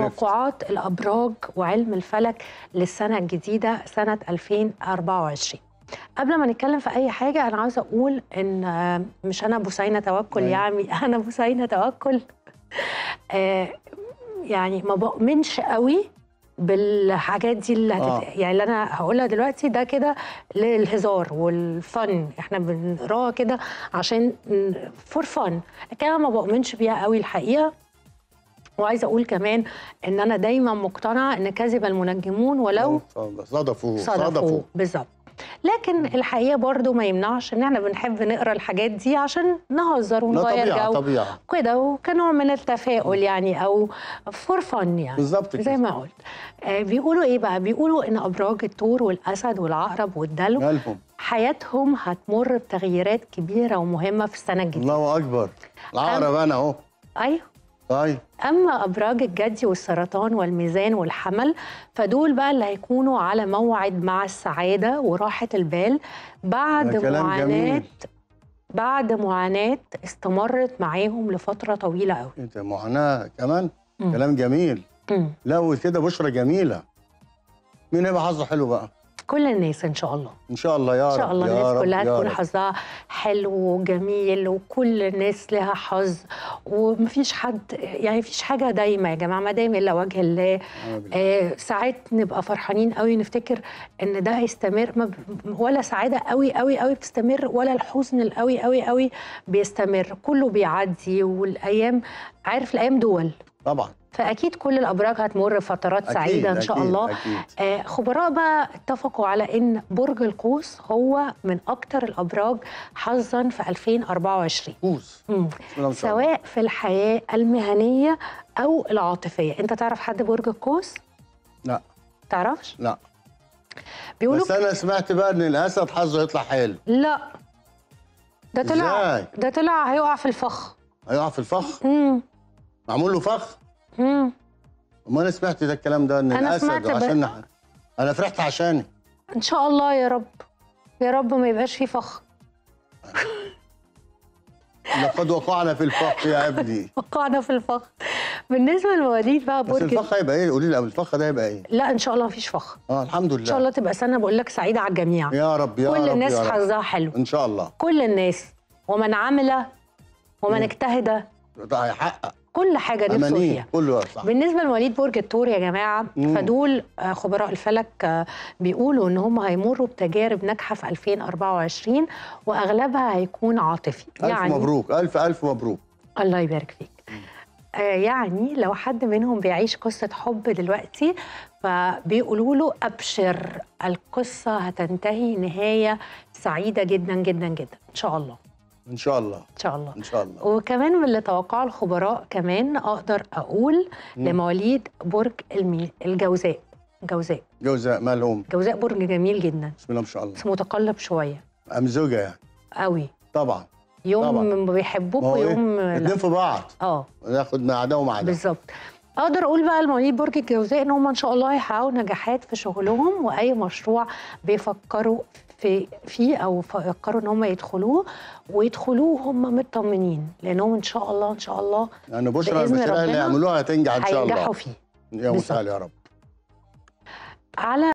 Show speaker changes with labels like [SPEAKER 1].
[SPEAKER 1] توقعات الابراج وعلم الفلك للسنه الجديده سنه 2024 قبل ما نتكلم في اي حاجه انا عاوزه اقول ان آه، مش انا بوسينه توكل
[SPEAKER 2] أيوة.
[SPEAKER 1] يعني انا بوسينه توكل آه، يعني ما بؤمنش قوي بالحاجات دي اللي هتت...
[SPEAKER 2] آه.
[SPEAKER 1] يعني اللي انا هقولها دلوقتي ده كده للهزار والفن احنا بنقراها كده عشان فور فن لكن انا ما بؤمنش بيها قوي الحقيقه وعايزه اقول كمان ان انا دايما مقتنعه ان كذب المنجمون ولو
[SPEAKER 2] صدفوا
[SPEAKER 1] صدفوا بالظبط لكن الحقيقه برضو ما يمنعش ان احنا بنحب نقرا الحاجات دي عشان نهزر
[SPEAKER 2] لا
[SPEAKER 1] ونغير
[SPEAKER 2] طبيعه
[SPEAKER 1] جو
[SPEAKER 2] طبيعه
[SPEAKER 1] كده وكنوع من التفاؤل يعني او فور فن يعني
[SPEAKER 2] بالظبط
[SPEAKER 1] زي
[SPEAKER 2] كده
[SPEAKER 1] ما قلت آه بيقولوا ايه بقى بيقولوا ان ابراج الثور والاسد والعقرب والدلو
[SPEAKER 2] مالهم
[SPEAKER 1] حياتهم هتمر بتغييرات كبيره ومهمه في السنه الجديده
[SPEAKER 2] الله اكبر العقرب انا اهو
[SPEAKER 1] ايوه
[SPEAKER 2] طيب
[SPEAKER 1] اما ابراج الجدي والسرطان والميزان والحمل فدول بقى اللي هيكونوا على موعد مع السعاده وراحه البال بعد
[SPEAKER 2] ده كلام
[SPEAKER 1] معاناه
[SPEAKER 2] جميل.
[SPEAKER 1] بعد معاناه استمرت معاهم لفتره طويله قوي
[SPEAKER 2] انت معاناه كمان
[SPEAKER 1] مم.
[SPEAKER 2] كلام جميل
[SPEAKER 1] مم.
[SPEAKER 2] لا وكده بشرى جميله مين هيبقى حظه حلو بقى
[SPEAKER 1] كل الناس ان شاء الله
[SPEAKER 2] ان شاء الله يا رب
[SPEAKER 1] ان شاء الله
[SPEAKER 2] يا
[SPEAKER 1] الناس
[SPEAKER 2] رب
[SPEAKER 1] كلها
[SPEAKER 2] يا
[SPEAKER 1] تكون
[SPEAKER 2] رب.
[SPEAKER 1] حظها حلو وجميل وكل الناس لها حظ ومفيش حد يعني مفيش حاجه دايمه يا جماعه ما دايما الا وجه الله
[SPEAKER 2] أنا بالله.
[SPEAKER 1] آه ساعات نبقى فرحانين قوي نفتكر ان ده هيستمر ما ب... ولا سعاده قوي قوي قوي بتستمر ولا الحزن القوي قوي قوي بيستمر كله بيعدي والايام عارف الايام دول
[SPEAKER 2] طبعا
[SPEAKER 1] فاكيد كل الابراج هتمر فترات
[SPEAKER 2] أكيد،
[SPEAKER 1] سعيده ان شاء
[SPEAKER 2] أكيد،
[SPEAKER 1] الله
[SPEAKER 2] اكيد
[SPEAKER 1] آه، خبراء بقى اتفقوا على ان برج القوس هو من اكتر الابراج حظا في 2024
[SPEAKER 2] كوس
[SPEAKER 1] مم.
[SPEAKER 2] بسم الله ما شاء الله.
[SPEAKER 1] سواء في الحياه المهنيه او العاطفيه انت تعرف حد برج القوس
[SPEAKER 2] لا
[SPEAKER 1] تعرفش
[SPEAKER 2] لا
[SPEAKER 1] بيقولوا
[SPEAKER 2] بس انا سمعت بقى ان الاسد حظه يطلع حلو
[SPEAKER 1] لا ده طلع
[SPEAKER 2] إزاي؟
[SPEAKER 1] ده طلع هيقع في الفخ
[SPEAKER 2] هيقع في الفخ
[SPEAKER 1] مم.
[SPEAKER 2] معمول له فخ
[SPEAKER 1] مم.
[SPEAKER 2] وما انا سمعت ده الكلام ده ان
[SPEAKER 1] أنا
[SPEAKER 2] الاسد
[SPEAKER 1] سمعت ب-
[SPEAKER 2] عشان انا فرحت عشاني
[SPEAKER 1] ان شاء الله يا رب يا رب ما يبقاش فيه فخ
[SPEAKER 2] لقد وقعنا في الفخ يا ابني
[SPEAKER 1] وقعنا في الفخ بالنسبه للمواليد بقى
[SPEAKER 2] بس
[SPEAKER 1] برج
[SPEAKER 2] الفخ هيبقى ايه قولي لي الفخ ده هيبقى ايه
[SPEAKER 1] لا ان شاء الله مفيش فخ
[SPEAKER 2] اه الحمد لله
[SPEAKER 1] ان شاء الله تبقى سنه بقول لك سعيده على الجميع
[SPEAKER 2] يا رب يا رب
[SPEAKER 1] كل الناس
[SPEAKER 2] يا رب.
[SPEAKER 1] حظها حلو
[SPEAKER 2] ان شاء الله
[SPEAKER 1] كل الناس ومن عمل ومن
[SPEAKER 2] مم.
[SPEAKER 1] اجتهد
[SPEAKER 2] ده هيحقق
[SPEAKER 1] كل حاجه نفسه
[SPEAKER 2] امانيه
[SPEAKER 1] فيها
[SPEAKER 2] كله صح
[SPEAKER 1] بالنسبه لمواليد برج الثور يا جماعه
[SPEAKER 2] مم.
[SPEAKER 1] فدول آه، خبراء الفلك آه، بيقولوا ان هم هيمروا بتجارب ناجحه في 2024 واغلبها هيكون عاطفي
[SPEAKER 2] الف مبروك الف الف مبروك
[SPEAKER 1] الله يبارك فيك آه يعني لو حد منهم بيعيش قصة حب دلوقتي فبيقولوا له أبشر القصة هتنتهي نهاية سعيدة جدا جدا جدا إن شاء الله
[SPEAKER 2] ان شاء الله
[SPEAKER 1] إن شاء الله
[SPEAKER 2] ان شاء الله
[SPEAKER 1] وكمان من اللي توقعه الخبراء كمان أقدر أقول
[SPEAKER 2] مم.
[SPEAKER 1] لمواليد برج المي... الجوزاء جوزاء
[SPEAKER 2] جوزاء مالهم
[SPEAKER 1] جوزاء برج جميل جدا
[SPEAKER 2] بسم الله ما شاء الله
[SPEAKER 1] بس متقلب شوية
[SPEAKER 2] امزوجه يعني
[SPEAKER 1] قوي
[SPEAKER 2] طبعا
[SPEAKER 1] يوم
[SPEAKER 2] طبعا.
[SPEAKER 1] ما بيحبوك
[SPEAKER 2] ما هو إيه؟
[SPEAKER 1] ويوم
[SPEAKER 2] اتنين
[SPEAKER 1] لا
[SPEAKER 2] في بعض
[SPEAKER 1] اه
[SPEAKER 2] ناخد مع ده ومع ده
[SPEAKER 1] بالظبط اقدر اقول بقى لمواليد برج الجوزاء ان هم ان شاء الله هيحققوا نجاحات في شغلهم واي مشروع بيفكروا في فيه او فكروا ان هم يدخلوه ويدخلوه هم مطمنين لانهم ان شاء الله ان شاء الله
[SPEAKER 2] يعني بشرى
[SPEAKER 1] بإذن
[SPEAKER 2] المشاريع اللي
[SPEAKER 1] ربنا
[SPEAKER 2] يعملوها هتنجح ان شاء الله
[SPEAKER 1] هينجحوا فيه
[SPEAKER 2] يا
[SPEAKER 1] بالظبط.
[SPEAKER 2] مسهل يا رب
[SPEAKER 1] على